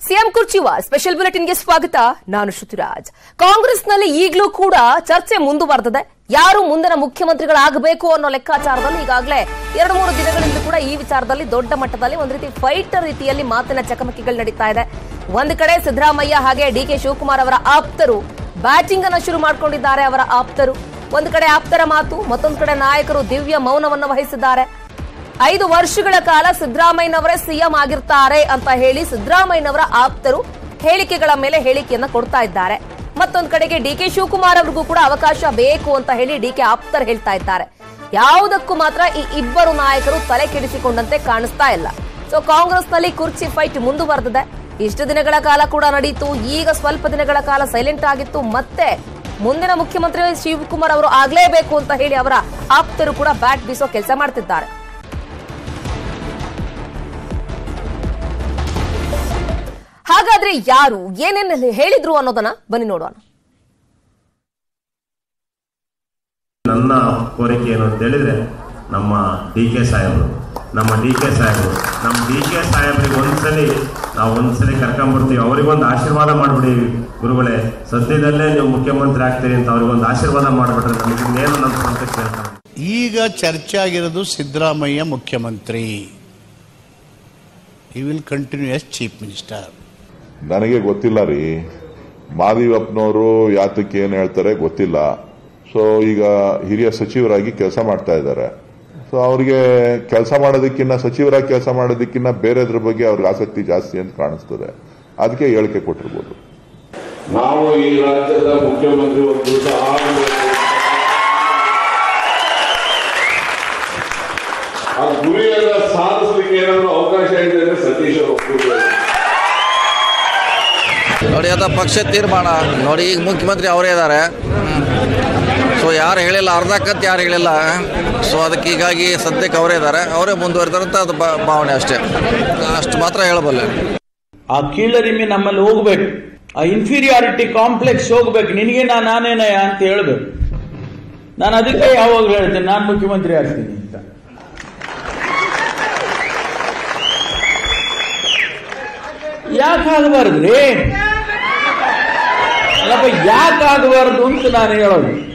CM ಕುರ್ಚಿವ special ಬುಲೆಟಿನ್ಗೆ ಸ್ವಾಗತ ನಾನು ಶ್ರುತಿರಾಜ್ ಕಾಂಗ್ರೆಸ್ನಲ್ಲಿ ಈಗಲೂ ಕೂಡ ಚರ್ಚೆ ಮುಂದುವರೆದಿದೆ ಯಾರು ಮುಂದಿನ ಮುಖ್ಯಮಂತ್ರಿಗಳಾಗಬೇಕು ಅನ್ನೋ ಲೆಕ್ಕಾಚಾರದಲ್ಲಿ ಈಗಾಗಲೇ ಎರಡು ಮೂರು ದಿನಗಳಿಂದ ಕೂಡ ಈ ವಿಚಾರದಲ್ಲಿ ದೊಡ್ಡ ಮಟ್ಟದಲ್ಲಿ ಒಂದು ರೀತಿ ಫೈಟ್ ರೀತಿಯಲ್ಲಿ ಮಾತಿನ ಚಕಮಕಿಗಳು ನಡೀತಾ ಇದೆ ಒಂದು ಕಡೆ ಸಿದ್ದರಾಮಯ್ಯ ಹಾಗೆ ಡಿ ಕೆ ಶಿವಕುಮಾರ್ ಅವರ ಆಪ್ತರು ಬ್ಯಾಟಿಂಗ್ ಅನ್ನ ಶುರು ಮಾಡಿಕೊಂಡಿದ್ದಾರೆ ಅವರ ಆಪ್ತರು ಒಂದು ಕಡೆ ಆಪ್ತರ ಮಾತು ಮತ್ತೊಂದು ಕಡೆ ನಾಯಕರು ದಿವ್ಯ ಮೌನವನ್ನು ವಹಿಸಿದ್ದಾರೆ ಐದು ವರ್ಷಗಳ ಕಾಲ ಸಿದ್ದರಾಮಯ್ಯನವರೇ ಸಿಎಂ ಆಗಿರ್ತಾರೆ ಅಂತ ಹೇಳಿ ಸಿದ್ದರಾಮಯ್ಯನವರ ಆಪ್ತರು ಹೇಳಿಕೆಗಳ ಮೇಲೆ ಹೇಳಿಕೆಯನ್ನ ಕೊಡ್ತಾ ಇದ್ದಾರೆ ಮತ್ತೊಂದು ಕಡೆಗೆ ಡಿ ಕೆ ಶಿವಕುಮಾರ್ ಅವ್ರಿಗೂ ಕೂಡ ಅವಕಾಶ ಬೇಕು ಅಂತ ಹೇಳಿ ಡಿ ಕೆ ಆಪ್ತರು ಹೇಳ್ತಾ ಇದ್ದಾರೆ ಯಾವುದಕ್ಕೂ ಮಾತ್ರ ಈ ಇಬ್ಬರು ನಾಯಕರು ತಲೆ ಕೆಡಿಸಿಕೊಂಡಂತೆ ಕಾಣಿಸ್ತಾ ಇಲ್ಲ ಸೊ ಕಾಂಗ್ರೆಸ್ನಲ್ಲಿ ಕುರ್ಚಿ ಫೈಟ್ ಮುಂದುವರೆದಿದೆ ಇಷ್ಟು ದಿನಗಳ ಕಾಲ ಕೂಡ ನಡೀತು ಈಗ ಸ್ವಲ್ಪ ದಿನಗಳ ಕಾಲ ಸೈಲೆಂಟ್ ಆಗಿತ್ತು ಮತ್ತೆ ಮುಂದಿನ ಮುಖ್ಯಮಂತ್ರಿ ಶಿವಕುಮಾರ್ ಅವರು ಆಗ್ಲೇಬೇಕು ಅಂತ ಹೇಳಿ ಅವರ ಆಪ್ತರು ಕೂಡ ಬ್ಯಾಟ್ ಬೀಸೋ ಕೆಲಸ ಮಾಡ್ತಿದ್ದಾರೆ ಹಾಗಾದ್ರೆ ಯಾರು ಏನೇನ್ ಹೇಳಿದ್ರು ಅನ್ನೋದನ್ನ ಬನ್ನಿ ನೋಡೋಣ ನನ್ನ ಕೋರಿಕೆ ಏನು ಅಂತ ಹೇಳಿದ್ರೆ ನಮ್ಮ ಡಿ ಕೆ ಸಾಹೇಬರು ನಮ್ಮ ಡಿ ಕೆ ಸಾಹೇಬರು ನಮ್ಮ ಡಿ ಕೆ ಸಾಹೇಬ್ರಿಗೆ ಒಂದ್ಸಲಿ ನಾವು ಒಂದ್ಸಲಿ ಕರ್ಕೊಂಡ್ಬರ್ತೀವಿ ಅವರಿಗೊಂದು ಆಶೀರ್ವಾದ ಮಾಡ್ಬಿಡಿ ಗುರುಗಳೇ ಸದ್ಯದಲ್ಲೇ ನೀವು ಮುಖ್ಯಮಂತ್ರಿ ಆಗ್ತೀರಿ ಅಂತ ಅವ್ರಿಗೊಂದು ಆಶೀರ್ವಾದ ಮಾಡ್ಬಿಟ್ರೆ ನಮಗೆ ಇನ್ನೇನು ನಮ್ಮ ಸ್ವಂತ ಕೇಳ್ತಾರೆ ಈಗ ಚರ್ಚೆ ಆಗಿರೋದು ಸಿದ್ದರಾಮಯ್ಯ ಮುಖ್ಯಮಂತ್ರಿ ಈ will continue as chief minister ನನಗೆ ಗೊತ್ತಿಲ್ಲ ರೀ ಮಾದಿವಪ್ಪನವರು ಯಾತಕ್ಕೆ ಏನು ಹೇಳ್ತಾರೆ ಗೊತ್ತಿಲ್ಲ ಸೊ ಈಗ ಹಿರಿಯ ಸಚಿವರಾಗಿ ಕೆಲಸ ಮಾಡ್ತಾ ಇದ್ದಾರೆ ಸೊ ಅವ್ರಿಗೆ ಕೆಲಸ ಮಾಡೋದಕ್ಕಿಂತ ಸಚಿವರಾಗಿ ಕೆಲಸ ಮಾಡೋದಕ್ಕಿಂತ ಬೇರೆದ್ರ ಬಗ್ಗೆ ಅವ್ರಿಗೆ ಆಸಕ್ತಿ ಜಾಸ್ತಿ ಅಂತ ಕಾಣಿಸ್ತದೆ ಅದಕ್ಕೆ ಹೇಳಿಕೆ ಕೊಟ್ಟಿರ್ಬೋದು ನಾವು ಈ ರಾಜ್ಯದ ಮುಖ್ಯಮಂತ್ರಿ ಒಂದು ದಿವಸ ಆಗಬೇಕು ಆ ಗುರಿಯನ್ನ ಸಾಧಿಸಲಿಕ್ಕೆ ಏನಾದ್ರು ಅವಕಾಶ ಇದೆ ಅಂದ್ರೆ ಸತೀಶ್ ಅವರು ಒಪ್ಪಿದ್ದಾರೆ. ನೋಡಿ ಅದು ಪಕ್ಷ ತೀರ್ಮಾನ ನೋಡಿ ಈಗ ಮುಖ್ಯಮಂತ್ರಿ ಅವರೇ ಇದ್ದಾರೆ ಸೊ ಯಾರು ಹೇಳಿಲ್ಲ ಅರ್ಧಕ್ಕಂತ ಯಾರು ಹೇಳಿಲ್ಲ ಸೊ ಅದಕ್ಕೆ ಹೀಗಾಗಿ ಸದ್ಯಕ್ಕೆ ಅವರೇ ಇದ್ದಾರೆ ಅವರೇ ಮುಂದುವರಿತಾರೆ ಅಂತ ಅದು ಬಾ- ಭಾವನೆ ಅಷ್ಟೇ ಅಷ್ಟು ಮಾತ್ರ ಹೇಳಬಲ್ಲೆ ಆ ಕೀಳರಿಮೆ ನಮ್ಮಲ್ಲಿ ಹೋಗ್ಬೇಕು ಆ ಇನ್ಫೀರಿಯಾರಿಟಿ ಕಾಂಪ್ಲೆಕ್ಸ್ ಹೋಗ್ಬೇಕು ನಿನಗೆ ನಾನು ನಾನೇನಯ್ಯ ಅಂತ ಹೇಳ್ಬೇಕು ನಾನು ಅದಕ್ಕೆ ಯಾವಾಗಲೂ ಹೇಳ್ತೇನೆ ನಾನು ಮುಖ್ಯಮಂತ್ರಿ ಆಗ್ತೀನಿ ಅಂತ ಯಾಕೆ ಆಗಬಾರ್ದ್ರಿ ಅಲ್ಲಪ್ಪ ಯಾಕೆ ಆಗಬಾರ್ದು ಅಂತ ನಾನು ಹೇಳೋದು